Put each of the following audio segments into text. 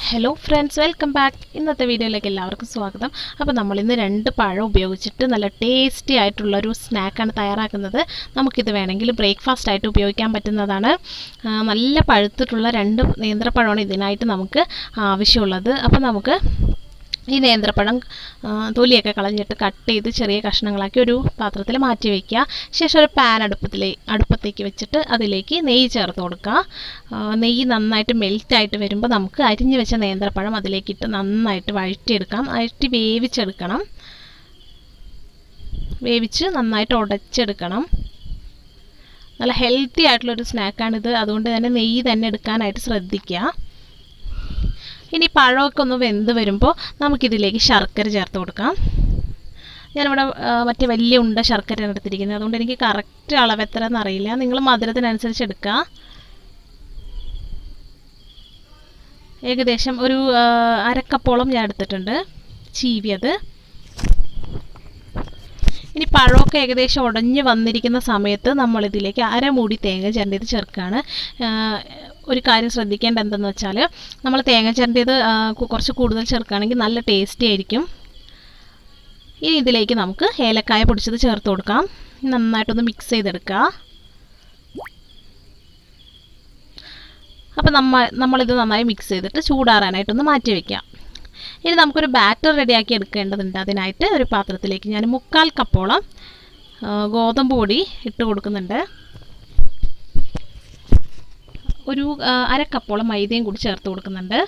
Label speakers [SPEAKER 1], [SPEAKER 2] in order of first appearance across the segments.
[SPEAKER 1] hello friends welcome back ഇന്നത്തെ വീഡിയോയിലേക്ക് എല്ലാവർക്കും സ്വാഗതം അപ്പോൾ നമ്മൾ ഇന്ന് രണ്ട് പഴം ഉപയോഗിച്ചിട്ട് നല്ല ടേസ്റ്റി ആയിട്ടുള്ള ഒരു സ്നാക്കാണ് തയ്യാറാക്കുന്നത് നമുക്കിത് വേണമെങ്കിൽ ബ്രേക്ക്ഫാസ്റ്റ് ആയിട്ട് ഉപയോഗിക്കാൻ പറ്റുന്നതാണ് ആ, നല്ല പഴുത്തിട്ടുള്ള രണ്ട് നേന്ത്രപ്പഴമാണ് ഇതിനായിട്ട് നമുക്ക് ആവശ്യമുള്ളത് അപ്പോൾ നമുക്ക് ഈ നേന്ത്രപ്പഴം ആ, തൊലിയൊക്കെ കളഞ്ഞിട്ട് കട്ട് ചെയ്ത് ചെറിയ കഷ്ണങ്ങളാക്കി ഒരു പാത്രത്തിൽ മാറ്റി വയ്ക്കുക ശേഷം ഒരു പാൻ അടുപ്പത്തിലേ അടുപ്പത്തേക്ക് വെച്ചിട്ട് അതിലേക്ക് നെയ്യ് ചേർത്ത് കൊടുക്കുക ആ, നെയ്യ് നന്നായിട്ട് മെൽറ്റായിട്ട് വരുമ്പോൾ നമുക്ക് അരിഞ്ഞു വെച്ച നേന്ത്രപ്പഴം അതിലേക്ക് ഇട്ട് നന്നായിട്ട് വഴറ്റിയെടുക്കാം വഴറ്റി വേവിച്ചെടുക്കണം വേവിച്ച് നന്നായിട്ട് ഉടച്ചെടുക്കണം നല്ല ഹെൽത്തി ആയിട്ടുള്ളൊരു സ്നാക്കാണിത് അതുകൊണ്ട് തന്നെ നെയ്യ് തന്നെ എടുക്കാനായിട്ട് ശ്രദ്ധിക്കുക ഇനി പഴമൊക്കെ ഒന്ന് വെന്ത് വരുമ്പോൾ നമുക്കിതിലേക്ക് ശർക്കര ചേർത്ത് കൊടുക്കാം ഞാനിവിടെ ആ, മറ്റേ വലിയ ഉണ്ട ശർക്കരയാണ് എടുത്തിരിക്കുന്നത് അതുകൊണ്ട് എനിക്ക് കറക്റ്റ് അളവ് എത്ര എന്നറിയില്ല നിങ്ങൾ മധുരത്തിനനുസരിച്ച് എടുക്കുക ഏകദേശം ഒരു ആ, അരക്കപ്പോളം ഞാൻ എടുത്തിട്ടുണ്ട് ചീവിയത് ഇനി പഴമൊക്കെ ഏകദേശം ഉടഞ്ഞ് വന്നിരിക്കുന്ന സമയത്ത് നമ്മളിതിലേക്ക് അരമൂടി തേങ്ങ ചിരണ്ടിയത് ചേർക്കുകയാണ് ആ, ഒരു കാര്യം ശ്രദ്ധിക്കേണ്ട എന്തെന്ന് വെച്ചാൽ നമ്മൾ തേങ്ങ ചിരണ്ടിയത് ആ, കു- കുറച്ച് കൂടുതൽ ചേർക്കുകയാണെങ്കിൽ നല്ല ടേസ്റ്റി ആയിരിക്കും ഇനി ഇതിലേക്ക് നമുക്ക് ഏലക്കായ പൊടിച്ചത് ചേർത്ത് കൊടുക്കാം നന്നായിട്ടൊന്ന് മിക്സ് ചെയ്തെടുക്കുക അപ്പോൾ നമ്മ നമ്മളിത് നന്നായി മിക്സ് ചെയ്തിട്ട് ചൂടാറാനായിട്ടൊന്ന് മാറ്റി വയ്ക്കാം ഇനി നമുക്കൊരു ബാറ്റർ റെഡിയാക്കി എടുക്കേണ്ടതുണ്ട് അതിനായിട്ട് ഒരു പാത്രത്തിലേക്ക് ഞാൻ മുക്കാൽ കപ്പോളം ആ, ഗോതമ്പ് പൊടി ഇട്ട് കൊടുക്കുന്നുണ്ട് ഒരു ആ, അര കപ്പോളം മൈദയും കൂടി ചേർത്ത് കൊടുക്കുന്നുണ്ട്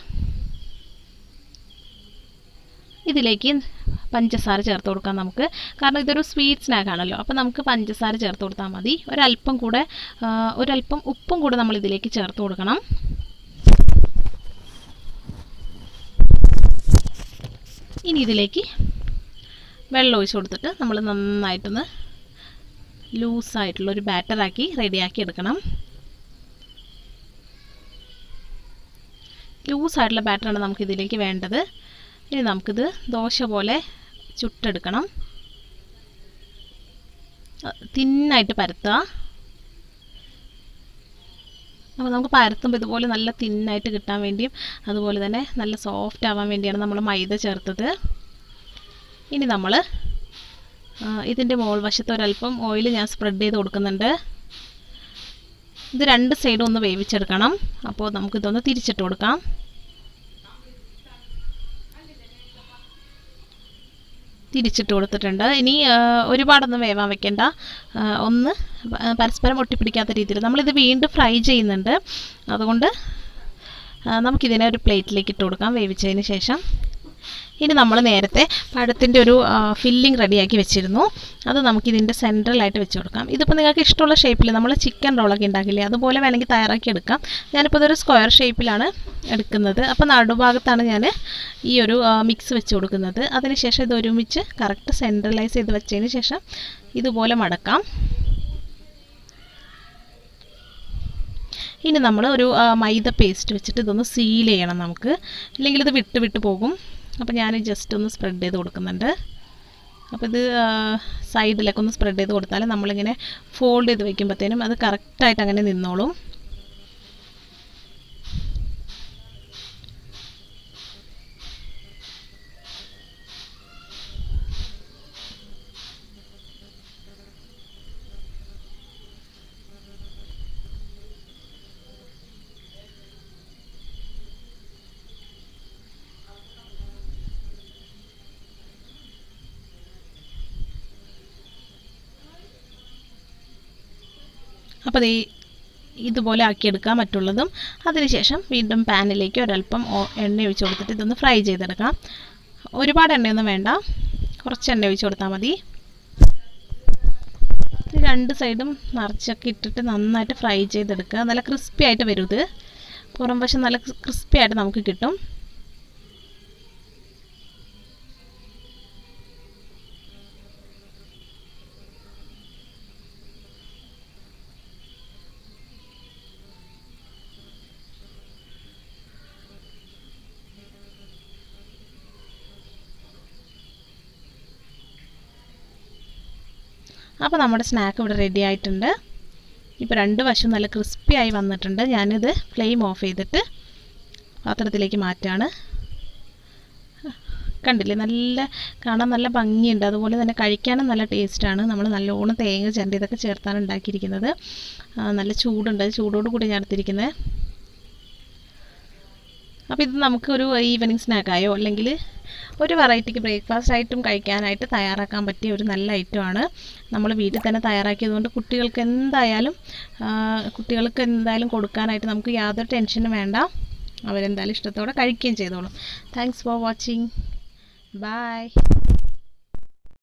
[SPEAKER 1] ഇതിലേക്ക് പഞ്ചസാര ചേർത്ത് കൊടുക്കാം നമുക്ക് കാരണം ഇതൊരു സ്വീറ്റ് സ്നാക്ക് ആണല്ലോ അപ്പോൾ നമുക്ക് പഞ്ചസാര ചേർത്ത് കൊടുത്താൽ മതി ഒരല്പം കൂടെ ആ, ഒരല്പം ഉപ്പും കൂടെ നമ്മൾ ഇതിലേക്ക് ചേർത്ത് കൊടുക്കണം ഇനി ഇതിലേക്ക് വെള്ളം ഒഴിച്ച് കൊടുത്തിട്ട് നമ്മൾ നന്നായിട്ടൊന്ന് ലൂസായിട്ടുള്ളൊരു ബാറ്ററാക്കി റെഡിയാക്കി എടുക്കണം ലൂസായിട്ടുള്ള ബാറ്ററാണ് നമുക്ക് ഇതിലേക്ക് വേണ്ടത് ഇനി നമുക്കിത് ദോശ പോലെ ചുട്ടെടുക്കണം തിന്നായിട്ട് പരത്തുക അപ്പോൾ നമുക്ക് പരത്തുമ്പോൾ ഇതുപോലെ നല്ല തിന്നായിട്ട് കിട്ടാൻ വേണ്ടിയും അതുപോലെ തന്നെ നല്ല സോഫ്റ്റ് ആവാൻ വേണ്ടിയാണ് നമ്മൾ മൈദ ചേർത്തത് ഇനി നമ്മൾ ഇതിൻ്റെ മോൾ വശത്ത് ഒരല്പം ഓയിൽ ഞാൻ സ്പ്രെഡ് ചെയ്ത് കൊടുക്കുന്നുണ്ട് ഇത് രണ്ട് സൈഡും ഒന്ന് വേവിച്ചെടുക്കണം അപ്പോൾ നമുക്കിതൊന്ന് തിരിച്ചിട്ട് കൊടുക്കാം തിരിച്ചിട്ട് കൊടുത്തിട്ടുണ്ട് ഇനി ആ, ഒരുപാടൊന്നും വേവാൻ വെക്കേണ്ട ആ, ഒന്ന് പ- പരസ്പരം ഒട്ടിപ്പിടിക്കാത്ത രീതിയിൽ നമ്മളിത് വീണ്ടും ഫ്രൈ ചെയ്യുന്നുണ്ട് അതുകൊണ്ട് ആ, നമുക്കിതിനെ ഒരു പ്ലേറ്റിലേക്ക് ഇട്ട് കൊടുക്കാം വേവിച്ചതിന് ശേഷം ഇനി നമ്മൾ നേരത്തെ പഴത്തിൻ്റെ ഒരു ഫില്ലിംഗ് റെഡിയാക്കി വെച്ചിരുന്നു അത് നമുക്കിതിൻ്റെ സെൻട്രലായിട്ട് വെച്ച് കൊടുക്കാം ഇതിപ്പോൾ നിങ്ങൾക്ക് ഇഷ്ടമുള്ള ഷേപ്പിൽ നമ്മൾ ചിക്കൻ റോളൊക്കെ ഉണ്ടാക്കില്ലേ അതുപോലെ വേണമെങ്കിൽ തയ്യാറാക്കി എടുക്കാം ഞാനിപ്പോൾ ഇതൊരു സ്ക്വയർ ഷേപ്പിലാണ് എടുക്കുന്നത് അപ്പോൾ നടുഭാഗത്താണ് ഞാൻ ഈ ഒരു മിക്സ് വെച്ച് കൊടുക്കുന്നത് അതിനുശേഷം ഇത് ഒരുമിച്ച് കറക്റ്റ് സെൻട്രലൈസ് ചെയ്ത് വെച്ചതിന് ശേഷം ഇതുപോലെ മടക്കാം ഇനി നമ്മൾ ഒരു ആ, മൈദ പേസ്റ്റ് വെച്ചിട്ട് ഇതൊന്ന് സീൽ ചെയ്യണം നമുക്ക് ഇല്ലെങ്കിൽ ഇത് വിട്ട് വിട്ട് പോകും അപ്പോൾ ഞാൻ ജസ്റ്റ് ഒന്ന് സ്പ്രെഡ് ചെയ്ത് കൊടുക്കുന്നുണ്ട് അപ്പോൾ ഇത് സൈഡിലൊക്കെ ഒന്ന് സ്പ്രെഡ് ചെയ്ത് കൊടുത്താൽ നമ്മളിങ്ങനെ ഫോൾഡ് ചെയ്ത് വെക്കുമ്പോഴത്തേനും അത് കറക്റ്റായിട്ട് അങ്ങനെ നിന്നോളും അപ്പോൾ ഈ ഇതുപോലെ ആക്കിയെടുക്കാം മറ്റുള്ളതും അതിനുശേഷം വീണ്ടും പാനിലേക്ക് ഒരല്പം ഓ- എണ്ണ ഒഴിച്ച് കൊടുത്തിട്ട് ഇതൊന്ന് ഫ്രൈ ചെയ്തെടുക്കാം ഒരുപാട് എണ്ണയൊന്നും വേണ്ട കുറച്ച് എണ്ണ ഒഴിച്ച് കൊടുത്താൽ മതി ഇത് രണ്ട് സൈഡും നിറച്ചൊക്കെ ഇട്ടിട്ട് നന്നായിട്ട് ഫ്രൈ ചെയ്തെടുക്കുക നല്ല ക്രിസ്പി ആയിട്ട് വരും ഇത് പുറം വശം നല്ല ക്രിസ്പി ആയിട്ട് നമുക്ക് കിട്ടും അപ്പോൾ നമ്മുടെ സ്നാക്ക് ഇവിടെ റെഡി ആയിട്ടുണ്ട് ഇപ്പോൾ രണ്ട് വശം നല്ല ക്രിസ്പി ആയി വന്നിട്ടുണ്ട് ഞാനിത് ഫ്ലെയിം ഓഫ് ചെയ്തിട്ട് പാത്രത്തിലേക്ക് മാറ്റാണ് കണ്ടില്ലേ നല്ല കാണാൻ നല്ല ഭംഗിയുണ്ട് അതുപോലെ തന്നെ കഴിക്കാനും നല്ല ടേസ്റ്റാണ് നമ്മൾ നല്ലോണം തേങ്ങ ചിരണ്ടി ഇതൊക്കെ ചേർത്താണ് ഉണ്ടാക്കിയിരിക്കുന്നത് ആ, നല്ല ചൂടുണ്ട് ചൂടോട് കൂടി ഞാൻ എടുത്തിരിക്കുന്നത് അപ്പോൾ ഇത് നമുക്ക് ഒരു ഈവനിങ് സ്നാക്കായോ അല്ലെങ്കിൽ ഒരു വെറൈറ്റിക്ക് ബ്രേക്ക്ഫാസ്റ്റ് ആയിട്ടും കഴിക്കാനായിട്ട് തയ്യാറാക്കാൻ പറ്റിയ ഒരു നല്ല ഐറ്റമാണ് നമ്മൾ വീട്ടിൽ തന്നെ തയ്യാറാക്കിയതുകൊണ്ട് കുട്ടികൾക്ക് എന്തായാലും ആ, കുട്ടികൾക്ക് എന്തായാലും കൊടുക്കാനായിട്ട് നമുക്ക് യാതൊരു ടെൻഷനും വേണ്ട അവരെന്തായാലും ഇഷ്ടത്തോടെ കഴിക്കുകയും ചെയ്തോളും താങ്ക്സ് ഫോർ വാച്ചിങ് ബൈ